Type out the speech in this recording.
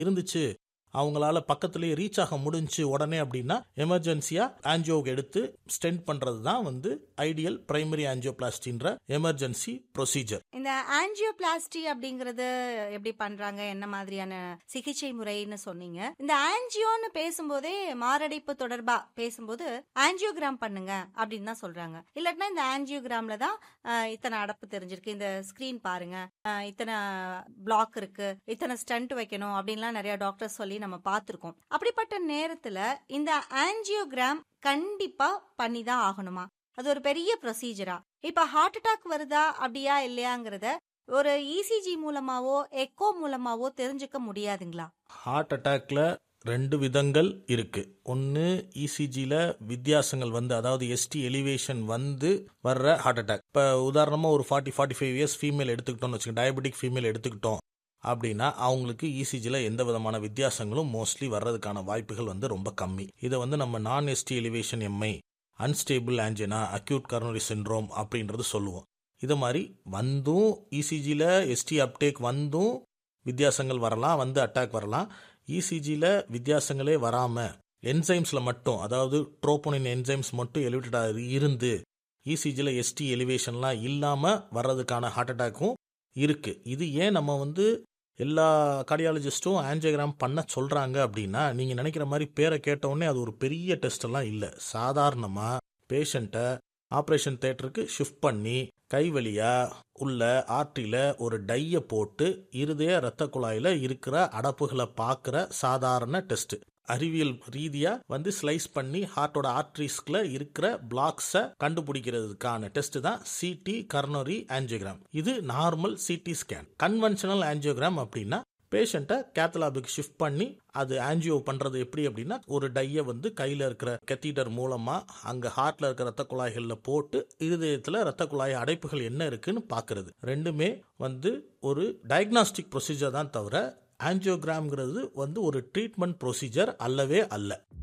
இருந்துச்சு அவங்களால பக்கத்துலேயே ரீச் ஆக முடிஞ்சு உடனே அப்படின்னா எமர்ஜென்சியா ஆன்ஜியோ எடுத்து ஸ்டென்ட் பண்றது தான் வந்து ஐடியல் பிரைமரி ஆன்ஜியோபிளாஸ்டின்ற எமர்ஜென்சி ப்ரொசீஜர் இந்த ஆன்ஜியோபிளாஸ்டி அப்படிங்கறது எப்படி பண்றாங்க என்ன மாதிரியான சிகிச்சை முறைன்னு சொன்னீங்க இந்த ஆன்ஜியோன்னு பேசும்போதே மாரடைப்பு தொடர்பா பேசும்போது ஆன்ஜியோகிராம் பண்ணுங்க அப்படின்னு தான் சொல்றாங்க இல்லாட்டினா இந்த ஆன்ஜியோகிராம்ல தான் அஹ், இத்தனை அடப்பு தெரிஞ்சிருக்கு இந்த ஸ்கிரீன் பாருங்க அஹ், இத்தனை பிளாக் இருக்கு இத்தனை ஸ்டண்ட் வைக்கணும் அப்படின்லாம் நிறைய டாக்டர் சொல்லி நம்ம பார்த்திருக்கோம் அப்படிப்பட்ட நேரத்துல இந்த ஆன்ஜியோகிராம் கண்டிப்பா பண்ணி தான் ஆகணுமா அது ஒரு பெரிய ப்ரொசீஜரா இப்ப ஹார்ட் அட்டாக் வருதா அப்படியா இல்லையாங்கிறத ஒரு இசிஜி மூலமாவோ எக்கோ மூலமாவோ தெரிஞ்சுக்க முடியாதுங்களா ஹார்ட் அட்டாக்ல ரெண்டு விதங்கள் இருக்கு ஒன்று இசிஜியில் வித்தியாசங்கள் வந்து அதாவது எஸ்டி எலிவேஷன் வந்து வர்ற ஹார்ட் அட்டாக் இப்போ உதாரணமாக ஒரு forty forty five years female எடுத்துக்கிட்டோம்னு வச்சுக்கோங்க டயபெட்டிக் ஃபீமேல் எடுத்துக்கிட்டோம் அப்படின்னா அவங்களுக்கு இசிஜியில் எந்த விதமான வித்தியாசங்களும் மோஸ்ட்லி வர்றதுக்கான வாய்ப்புகள் வந்து ரொம்ப கம்மி இதை வந்து நம்ம நான் ST elevation MI unstable angina acute coronary syndrome அப்படின்றது சொல்லுவோம் இது மாதிரி வந்தும் இசிஜியில் எஸ்டி அப்டேக் வந்தும் வித்தியாசங்கள் வரலாம் வந்து அட்டாக் வரலாம் இசிஜியில் வித்தியாசங்களே வராமல் என்சைம்ஸில் மட்டும் அதாவது ட்ரோபோனின் என்சைம்ஸ் மட்டும் எலிவேட்டடாக இருந்து இசிஜியில் எஸ்டி எலிவேஷன்லாம் இல்லாமல் வர்றதுக்கான ஹார்ட் அட்டாக்கும் இருக்குது இது ஏன் நம்ம வந்து எல்லா கார்டியாலஜிஸ்ட்டும் ஆன்ஜியோகிராம் பண்ண சொல்கிறாங்க அப்படின்னா நீங்கள் நினைக்கிற மாதிரி பேரை கேட்ட உடனே அது ஒரு பெரிய டெஸ்ட் எல்லாம் இல்லை சாதாரணமாக பேஷண்ட்டை ஆப்ரேஷன் தேட்டருக்கு ஷிஃப்ட் பண்ணி கை வழியா உள்ள ஆர்டில ஒரு டையை போட்டு இருதய இரத்த குழாயில இருக்கிற அடப்புகளை பார்க்குற சாதாரண டெஸ்ட் அறிவியல் ரீதியா வந்து ஸ்லைஸ் பண்ணி ஹார்ட்டோட ஆர்ட்ரிஸ்க்குள்ள இருக்கிற பிளாக்ஸை கண்டுபிடிக்கிறதுக்கான டெஸ்ட் தான் சிடி கர்னரி ஆன்ஜியோகிராம் இது normal CT scan conventional angiogram அப்படின்னா பேஷண்ட்டை கேத்தலாபுக்கு ஷிஃப்ட் பண்ணி அது ஆன்ஜியோ பண்ணுறது எப்படி அப்படின்னா ஒரு டையை வந்து கையில் இருக்கிற கெத்தீட்டர் மூலமாக அங்கே ஹார்ட்டில் இருக்கிற ரத்த குழாய்களில் போட்டு இருதயத்தில் ரத்த குழாய் அடைப்புகள் என்ன இருக்குன்னு பார்க்கறது ரெண்டுமே வந்து ஒரு டயக்னாஸ்டிக் ப்ரொசீஜர் தான் தவிர ஆன்ஜியோகிராம்ங்கிறது வந்து ஒரு ட்ரீட்மெண்ட் ப்ரொசீஜர் அல்லவே அல்ல